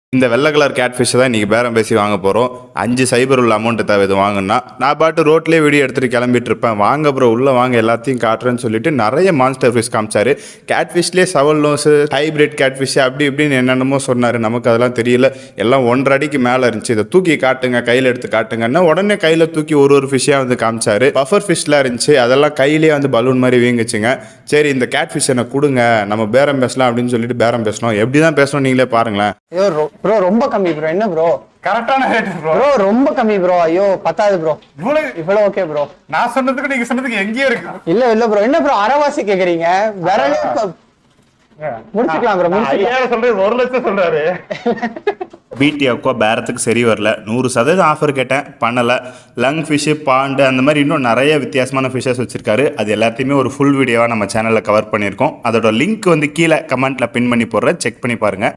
இந்த வெள்ளை colour gate fish தான் இன்றைக்கி பேரம் பேசி வாங்க போகிறோம் அஞ்சு சைபர் உள்ள அமௌண்ட்டு தேவை இது வாங்கினா நான் பாட்டு ரோட்லேயே வீடியோ எடுத்துகிட்டு கிளம்பிட்டு இருப்பேன் வாங்க ப்ரோ உள்ளே வாங்க எல்லாத்தையும் காட்டுறேன்னு சொல்லிட்டு நிறைய மான்ஸ்டர் ஃபிஷ் காமிச்சாரு கேட் ஃபிஷ்லேயே shovel nose hybrid cat fish அப்படி இப்படின்னு என்னென்னமோ சொன்னார் நமக்கு அதெல்லாம் தெரியல எல்லாம் ஒன்றரை அடிக்கு மேலே இருந்துச்சு இதை தூக்கி காட்டுங்க கையில் எடுத்து காட்டுங்கன்னா உடனே கையில் தூக்கி ஒரு ஒரு ஃபிஷ்ஷாக வந்து காமிச்சாரு பஃபர் ஃபிஷ்லாம் இருந்துச்சு அதெல்லாம் கையிலேயே வந்து பலூன் மாதிரி வீங்குச்சுங்க சரி இந்த கேட் ஃபிஷ் எனக்கு கொடுங்க நம்ம பேரம் பேசலாம் அப்படின்னு சொல்லிட்டு பேரம் பேசணும் எப்படி தான் பேசணும் நீங்களே பாருங்களேன் ஐயோ ப்ரோ ரொம்ப கம்மி ப்ரோ என்ன ப்ரோ கரெக்டான ரேட் ப்ரோ ப்ரோ ரொம்ப கம்மி ப்ரோ ஐயோ பத்தாது ப்ரோ இவ்வளவு இவ்வளவு ஓகே ப்ரோ நான் சொன்னதுக்கு நீங்க சொன்னதுக்கு எங்கேயோ இருக்கு இல்ல இல்ல ப்ரோ என்ன ப்ரோ அரைவாசி கேக்குறீங்க விரலே இப்ப- முடிச்சுக்கலாம் ப்ரோ முடிச்சுக்கலாம் ஐயாயிரம் சொல்றது ஒரு லட்சம் சொல்றாரு பிடி அக்வா பேரத்துக்கு சரி வரல நூறு சதவீதம் ஆஃபர் கேட்டேன் பண்ணலை லங் ஃபிஷ்ஷு பாண்டு அந்த மாதிரி இன்னும் நிறைய வித்தியாசமான ஃபிஷ்ஷஸ் வச்சுருக்காரு அது எல்லாத்தையுமே ஒரு ஃபுல் வீடியோவாக நம்ம சேனலில் கவர் பண்ணியிருக்கோம் அதோட லிங்க் வந்து கீழே கமெண்ட்டில் பின் பண்ணி போடுறேன் செக் பண்ணி பாருங்கள்